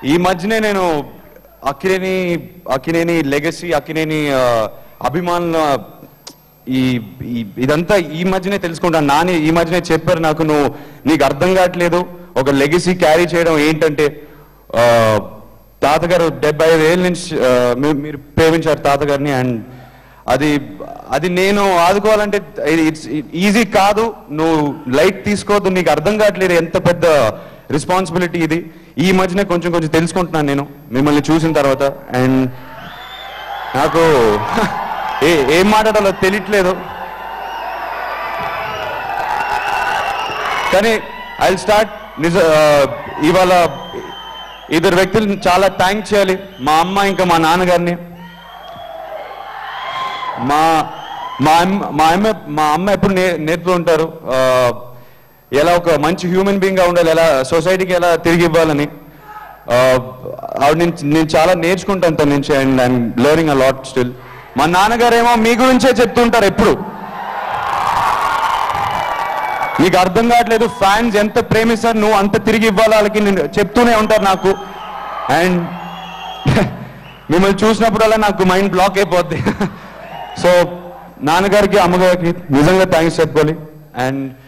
ఈ మధ్యనే నేను అక్కినేని అక్కినేని లెగసీ అక్కినేని ఆ, అభిమానుల ఈ ఈ- ఇదంతా ఈ మధ్యనే తెలుసుకుంటాను నాని ఈ మధ్యనే చెప్పారు నాకు నువ్వు నీకు అర్థం కావట్లేదు ఒక లెగసీ క్యారీ చేయడం ఏంటంటే ఆ, తాతగారు డెబ్బై ఐదు ఏళ్ళ నుంచి ఆ, మీ- మీరు ప్రేమించారు తాతగారిని అండ్ అది అది నేను ఆదుకోవాలంటే ఇట్స్ ఈజీ కాదు నువ్వు లైట్ తీసుకోవద్దు నీకు అర్థం కావట్లేదు ఎంత పెద్ద రెస్పాన్సిబిలిటీ ఇది ఈ మధ్యనే కొంచెం కొంచెం తెలుసుకుంటున్నాను నేను మిమ్మల్ని చూసిన తర్వాత అండ్ నాకు ఏ ఏం మాట్లాడాలో తెలియట్లేదు కానీ ఐ స్టార్ట్ నిజ ఆ, ఇవాళ ఇద్దరు వ్యక్తులు చాలా థ్యాంక్ చేయాలి మా అమ్మ ఇంకా మా నాన్నగారిని మా మా అమ్మ మా అమ్మ మా అమ్మ ఎప్పుడు నే నేర్పుతూ ఉంటారు ఆ, ఎలా ఒక మంచి హ్యూమన్ బీయింగ్ గా ఉండాలి ఎలా సొసైటీకి ఎలా తిరిగి ఇవ్వాలని ఆ, ఆవిడ నుంచి నేను చాలా నేర్చుకుంటాను తన నుంచి and I'm learning a lot still మా నాన్నగారేమో మీ గురించే చెప్తుంటారు ఎప్పుడు నీకు అర్థం కావట్లేదు ఫ్యాన్స్ ఎంత ప్రేమిస్తారు నువ్వు అంత తిరిగి ఇవ్వాలి వాళ్ళకి నేను చెప్తూనే ఉంటారు నాకు అండ్ మిమ్మల్ని చూసినప్పుడల్లా నాకు మైండ్ బ్లాక్ అయిపోద్ది సో నాన్నగారికి అమ్మగారికి నిజంగా థ్యాంక్స్ చెప్పుకోవాలి అండ్